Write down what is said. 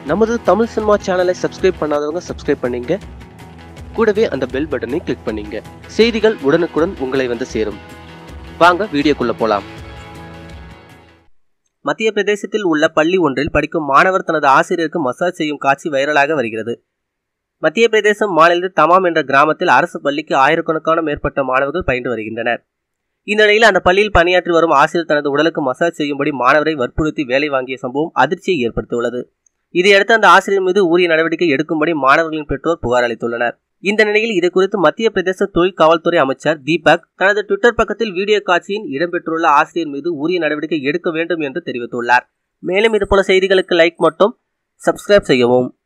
நமது தமிழ் சினிமா சேனலை சப்ஸ்கிரைப் பண்ணாதவங்க சப்ஸ்கிரைப் பண்ணீங்க கூடவே அந்த பெல் பட்டனை கிளிக் பண்ணீங்க செய்திகள் உடனுக்குடன் உங்களை வந்து சேரும் வாங்க வீடியோக்குள்ள போலாம் மத்திய பிரதேசத்தில் உள்ள பள்ளி ஒன்றில் படிக்கும் மாணவர் தனது ஆசிரியருக்கு மசாஜ் செய்யும் காட்சி வைரலாக வருகிறது மத்திய பிரதேசம் மாநிலத்தில் தமாம் என்ற கிராமத்தில் அரசு பள்ளிக்கு ஆயிரக்கணக்கான மேற்பட்ட மாணவர்கள் பயின்று வருகின்றனர் இந்த நிலையில் அந்த பள்ளியில் பணியாற்றி வரும் ஆசிரியர் தனது உடலுக்கு மசாஜ் செய்யும்படி மாணவரை வற்புறுத்தி வேலை வாங்கிய சம்பவம் அதிர்ச்சியை ஏற்படுத்தியுள்ளது இதையடுத்து அந்த ஆசிரியர் மீது உரிய நடவடிக்கை எடுக்கும்படி மாணவர்களின் பெற்றோர் புகார் அளித்துள்ளனர் இந்த நிலையில் இது குறித்து மத்திய பிரதேச தொழில் காவல்துறை அமைச்சர் தீபக் தனது ட்விட்டர் பக்கத்தில் வீடியோ காட்சியின் இடம்பெற்றுள்ள ஆசிரியர் மீது உரிய நடவடிக்கை எடுக்க வேண்டும் என்று தெரிவித்துள்ளார் மேலும் இதுபோல செய்திகளுக்கு லைக் மட்டும் சப்ஸ்கிரைப் செய்யவும்